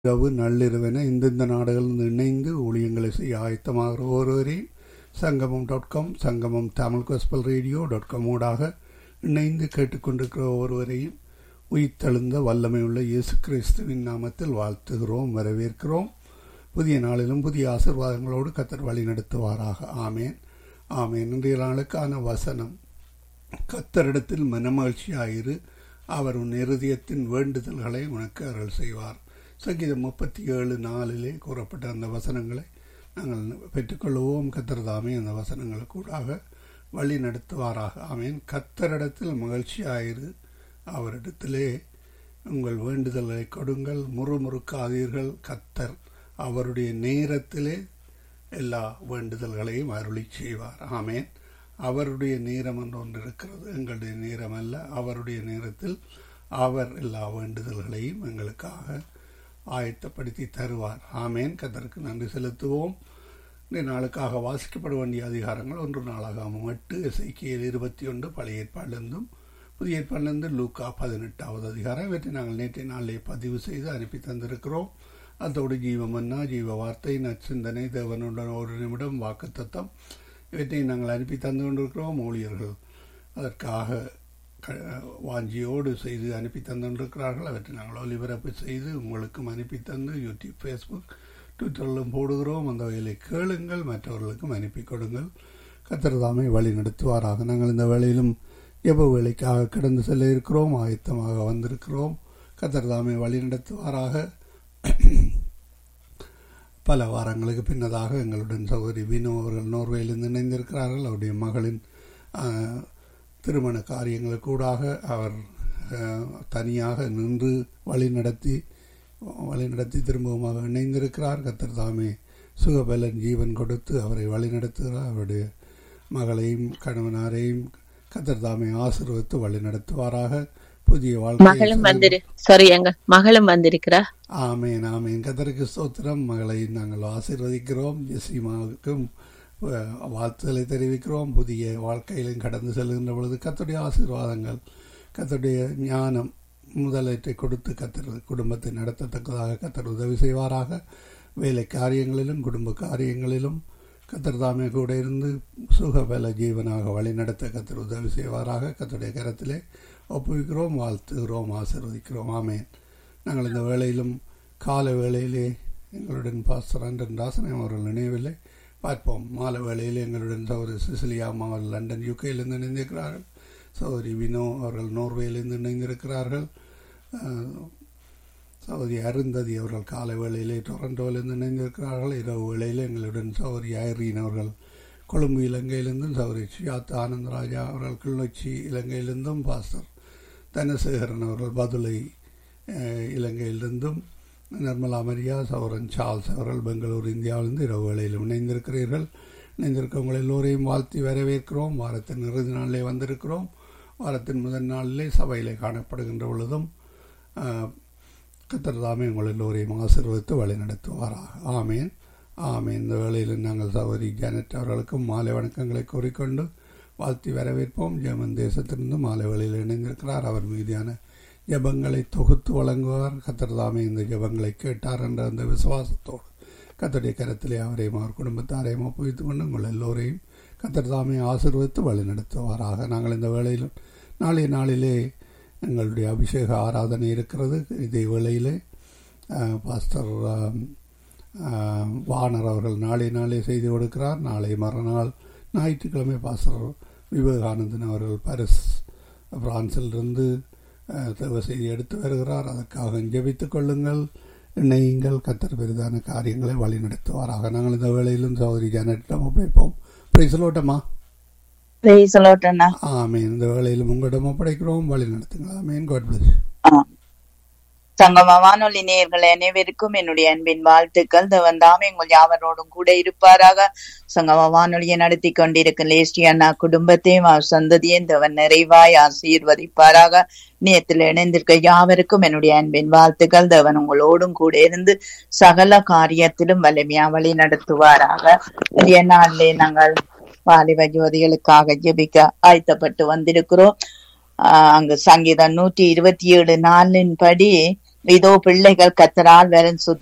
இரவு நள்ளிரவென இந்தந்த நாடுகளில் இணைந்து ஊழியங்களை செய்ய ஆயத்தமாகிற ஒருவரையும் சங்கமம் dot com Sangamam Tamil gospel radio dot com ஊடாக இணைந்து கேட்டுக்கொண்டிருக்கிற ஒருவரையும் உயிர்த்தெழுந்த வல்லமையுள்ள இயேசு கிறிஸ்துவின் நாமத்தில் வாழ்த்துகிறோம் வரவேற்கிறோம் புதிய நாளிலும் புதிய ஆசிர்வாதங்களோடு கத்தர் வழி நடத்துவாராக ஆமேன் ஆமேன் இன்றைய நாளுக்கான வசனம் கத்தரிடத்தில் மனமகிழ்ச்சியாயிரு அவர் உன் இருதயத்தின் வேண்டுதல்களை உனக்கு அருள் செய்வார் சங்கீதம் முப்பத்தி ஏழு நாளிலே கூறப்பட்ட அந்த வசனங்களை நாங்கள் பெற்றுக்கொள்வோம் கத்தர்தாமே அந்த வசனங்களுக்கூடாக வழி நடத்துவாராக ஆமேன் கத்தரிடத்தில் மகிழ்ச்சியாயிரு அவரிடத்திலே உங்கள் வேண்டுதல்களை கொடுங்கள் முறுமுறுக்காதீர்கள் கத்தர் அவருடைய நேரத்திலே எல்லா வேண்டுதல்களையும் அருளி செய்வார் ஆமேன் அவருடைய நேரம் என்று ஒன்று இருக்கிறது எங்களுடைய நேரம் அல்ல அவருடைய நேரத்தில் அவர் எல்லா வேண்டுதல்களையும் எங்களுக்காக ஆயத்தப்படுத்தி தருவார் ஆமேன் கதற்கு நன்றி செலுத்துவோம் இந்த நாளுக்காக வாசிக்கப்பட வேண்டிய அதிகாரங்கள் ஒன்று நாளாகாம எட்டு இசைக்கியல் இருபத்தி ஒன்று பழைய ஏற்பாடிலிருந்தும் புதிய ஏற்பாடிலிருந்து லூக்கா பதினெட்டாவது அதிகாரம் இவற்றை நாங்கள் நேற்றைய நாளிலே பதிவு செய்து அனுப்பி தந்திருக்கிறோம் அதோடு ஜீவமன்னா ஜீவ வார்த்தை நற்சிந்தனை தேவனுடன் ஒரு நிமிடம் வாக்கு தத்தம் இவற்றை நாங்கள் அனுப்பி தந்து கொண்டிருக்கிறோம் ஊழியர்கள் அதற்காக வாஞ்சியோடு செய்து அனுப்பி தந்திருக்கிறார்கள் அவற்றை நாங்கள் ஒலிபரப்பு செய்து உங்களுக்கும் அனுப்பி தந்து யூடியூப் ஃபேஸ்புக் ட்விட்டரிலும் போடுகிறோம் அந்த வகையிலே கேளுங்கள் மற்றவர்களுக்கும் அனுப்பி கொடுங்கள் கத்திரதாமை வழி நடத்துவாராக நாங்கள் இந்த வேளையிலும் எவ்வளவு வேலைக்காக கடந்து செல்ல இருக்கிறோம் ஆயத்தமாக வந்திருக்கிறோம் கத்திரதாமை வழி நடத்துவாராக பல வாரங்களுக்கு பின்னதாக எங்களுடன் சகோதரி வினோ அவர்கள் நோர்வேலிருந்து இணைந்திருக்கிறார்கள் அவருடைய மகளின் திருமண காரியங்களுக்கூடாக அவர் தனியாக நின்று வழி நடத்தி வழி நடத்தி திரும்பவுமாக இணைந்திருக்கிறார் கத்தர் தாமே சுகபலன் ஜீவன் கொடுத்து அவரை வழி நடத்துகிறார் அவருடைய மகளையும் கணவனாரையும் கத்தர் தாமே ஆசிர்வத்து வழி நடத்துவாராக புதிய மகளும் வந்திரு சாரி எங்க மகளும் வந்திருக்கிறா ஆமேன் ஆமேன் கத்தருக்கு ஸ்தோத்திரம் மகளை நாங்கள் ஆசீர்வதிக்கிறோம் ஜெசிமாவுக்கும் வாழ்த்துதலை தெரிவிக்கிறோம் புதிய வாழ்க்கையிலும் கடந்து செல்கின்ற பொழுது கத்துடைய ஆசீர்வாதங்கள் கத்துடைய ஞானம் முதலீட்டை கொடுத்து கத்தர் குடும்பத்தை நடத்தத்தக்கதாக கத்தர் உதவி செய்வாராக வேலை காரியங்களிலும் குடும்ப காரியங்களிலும் கத்தர் தாமே கூட இருந்து சுகபல ஜீவனாக வழி நடத்த கத்தர் உதவி செய்வாராக கத்தருடைய கரத்திலே ஒப்புவிக்கிறோம் வாழ்த்துகிறோம் ஆசிர்வதிக்கிறோம் ஆமேன் நாங்கள் இந்த வேளையிலும் கால வேளையிலே எங்களுடன் பாஸ்டர் அண்டன் ராசனை அவர்கள் நினைவில்லை பார்ப்போம் மாலை வேளையில் எங்களுடன் சகோதரி சிசிலியா அவர்கள் லண்டன் யூகேயிலிருந்து இணைந்திருக்கிறார்கள் சகோதரி வினோ அவர்கள் நோர்வேயிலிருந்து இணைந்திருக்கிறார்கள் சகோதரி அருந்ததி அவர்கள் காலை வேளையிலே டொரண்டோவிலிருந்து இணைந்திருக்கிறார்கள் இரவு வேளையில் எங்களுடன் சகோதரி ஐரீன் அவர்கள் கொழும்பு இலங்கையிலிருந்தும் சகோதரி ஷியாத் ஆனந்தராஜா அவர்கள் கிளிநொச்சி இலங்கையிலிருந்தும் பாஸ்டர் தனசேகரன் அவர்கள் பதுளை இலங்கையிலிருந்தும் நிர்மலா மரியா சௌரன் சார்ல்ஸ் அவர்கள் பெங்களூர் இந்தியாவிலிருந்து இரவு வேளையில் இணைந்திருக்கிறீர்கள் இணைந்திருக்கவங்களை எல்லோரையும் வாழ்த்தி வரவேற்கிறோம் வாரத்தின் இறுதி நாளிலே வந்திருக்கிறோம் வாரத்தின் முதல் நாளிலே சபையிலே காணப்படுகின்ற பொழுதும் கத்திரதாமே உங்கள் எல்லோரையும் ஆசீர்வதித்து வழி நடத்துவாராக ஆமேன் ஆமேன் இந்த வேளையில் நாங்கள் சகோதரி ஜானட் அவர்களுக்கும் மாலை வணக்கங்களை கூறிக்கொண்டு வாழ்த்தி வரவேற்போம் ஜெர்மன் தேசத்திலிருந்து மாலை வேளையில் இணைந்திருக்கிறார் அவர் மீதியான ஜபங்களை தொகுத்து வழங்குவார் கத்தர்தாமே இந்த ஜபங்களை கேட்டார் என்ற அந்த விசுவாசத்தோடு கத்தருடைய கரத்திலே அவரையும் அவர் குடும்பத்தாரையும் ஒப்புவித்துக் கொண்டு உங்கள் எல்லோரையும் கத்தர்தாமே ஆசிர்வதித்து வழி நடத்துவாராக நாங்கள் இந்த வேளையிலும் நாளைய நாளிலே எங்களுடைய அபிஷேக ஆராதனை இருக்கிறது இதே வேளையிலே பாஸ்டர் வானர் அவர்கள் நாளை நாளே செய்து கொடுக்கிறார் நாளை மறுநாள் ஞாயிற்றுக்கிழமை பாஸ்டர் விவேகானந்தன் அவர்கள் பாரிஸ் பிரான்சிலிருந்து தேவ செய்தி எடுத்து வருகிறார் அதற்காக ஜெபித்துக் கொள்ளுங்கள் இணையுங்கள் கத்தர் பெரிதான காரியங்களை வழி நடத்துவாராக நாங்கள் இந்த வேளையிலும் சகோதரி ஜானட்டிடம் ஒப்படைப்போம் பிரைசலோட்டமா ஆமேன் இந்த வேளையிலும் உங்களிடம் ஒப்படைக்கிறோம் வழி நடத்துங்கள் ஆமேன் காட் பிளஸ் சங்கம வானொலி நேயர்கள் அனைவருக்கும் என்னுடைய அன்பின் வாழ்த்துக்கள் தேவன் தாமே உங்கள் யாவரோடும் கூட இருப்பாராக சங்கம வானொலியை நடத்தி கொண்டிருக்கும் லேஸ்டி அண்ணா குடும்பத்தையும் அவர் சந்ததியும் தேவன் நிறைவாய் ஆசீர்வதிப்பாராக நேயத்தில் இணைந்திருக்க யாவருக்கும் என்னுடைய அன்பின் வாழ்த்துக்கள் தேவன் உங்களோடும் கூட இருந்து சகல காரியத்திலும் வலிமையா வழி நடத்துவாராக இன்றைய நாளிலே நாங்கள் வாலிப ஜோதிகளுக்காக ஜெபிக்க ஆயத்தப்பட்டு வந்திருக்கிறோம் அங்கு சங்கீதம் நூற்றி இருபத்தி ஏழு நாளின் படி இதோ பிள்ளைகள் கத்தரால் வரும்